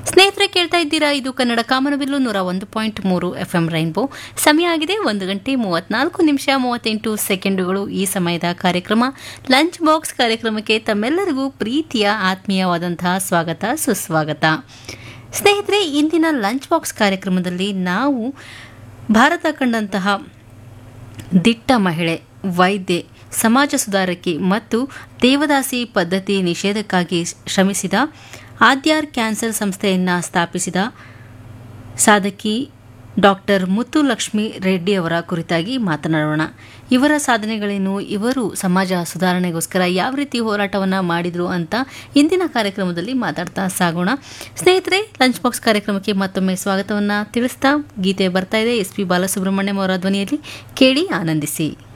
ಸ್ನೇಹಿತರೆ ಕೇಳ್ತಾ ಇದ್ದೀರಾ ಇದು ಕನ್ನಡ ಕಾಮನಬಿಲ್ಲು ನೂರ ಒಂದು ಪಾಯಿಂಟ್ ಮೂರು ಎಫ್ ಎಂ ರೈನ್ಬೋ ಸಮಯ ಆಗಿದೆ ಒಂದು ಗಂಟೆ ಮೂವತ್ನಾಲ್ಕು ನಿಮಿಷ ಮೂವತ್ತೆಂಟು ಸೆಕೆಂಡುಗಳು ಈ ಸಮಯದ ಕಾರ್ಯಕ್ರಮ ಲಂಚ್ ಬಾಕ್ಸ್ ಕಾರ್ಯಕ್ರಮಕ್ಕೆ ತಮ್ಮೆಲ್ಲರಿಗೂ ಪ್ರೀತಿಯ ಆತ್ಮೀಯವಾದಂತಹ ಸ್ವಾಗತ ಸುಸ್ವಾಗತ ಸ್ನೇಹಿತರೆ ಇಂದಿನ ಲಂಚ್ ಬಾಕ್ಸ್ ಕಾರ್ಯಕ್ರಮದಲ್ಲಿ ನಾವು ಭಾರತ ಕಂಡಂತಹ ದಿಟ್ಟ ಮಹಿಳೆ ವೈದ್ಯೆ ಸಮಾಜ ಸುಧಾರಕಿ ಮತ್ತು ದೇವದಾಸಿ ಪದ್ಧತಿ ನಿಷೇಧಕ್ಕಾಗಿ ಶ್ರಮಿಸಿದ ಆದ್ಯಾರ್ ಕ್ಯಾನ್ಸರ್ ಸಂಸ್ಥೆಯನ್ನು ಸ್ಥಾಪಿಸಿದ ಸಾಧಕಿ ಡಾಕ್ಟರ್ ಮುತ್ತುಲಕ್ಷ್ಮಿ ರೆಡ್ಡಿ ಅವರ ಕುರಿತಾಗಿ ಮಾತನಾಡೋಣ ಇವರ ಸಾಧನೆಗಳೇನು ಇವರು ಸಮಾಜ ಸುಧಾರಣೆಗೋಸ್ಕರ ಯಾವ ರೀತಿ ಹೋರಾಟವನ್ನು ಮಾಡಿದರು ಅಂತ ಇಂದಿನ ಕಾರ್ಯಕ್ರಮದಲ್ಲಿ ಮಾತಾಡ್ತಾ ಸಾಗೋಣ ಸ್ನೇಹಿತರೆ ಲಂಚ್ ಬಾಕ್ಸ್ ಕಾರ್ಯಕ್ರಮಕ್ಕೆ ಮತ್ತೊಮ್ಮೆ ಸ್ವಾಗತವನ್ನು ತಿಳಿಸ್ತಾ ಗೀತೆ ಬರ್ತಾ ಇದೆ ಎಸ್ ಪಿ ಬಾಲಸುಬ್ರಹ್ಮಣ್ಯಂ ಅವರ ಧ್ವನಿಯಲ್ಲಿ ಕೇಳಿ ಆನಂದಿಸಿ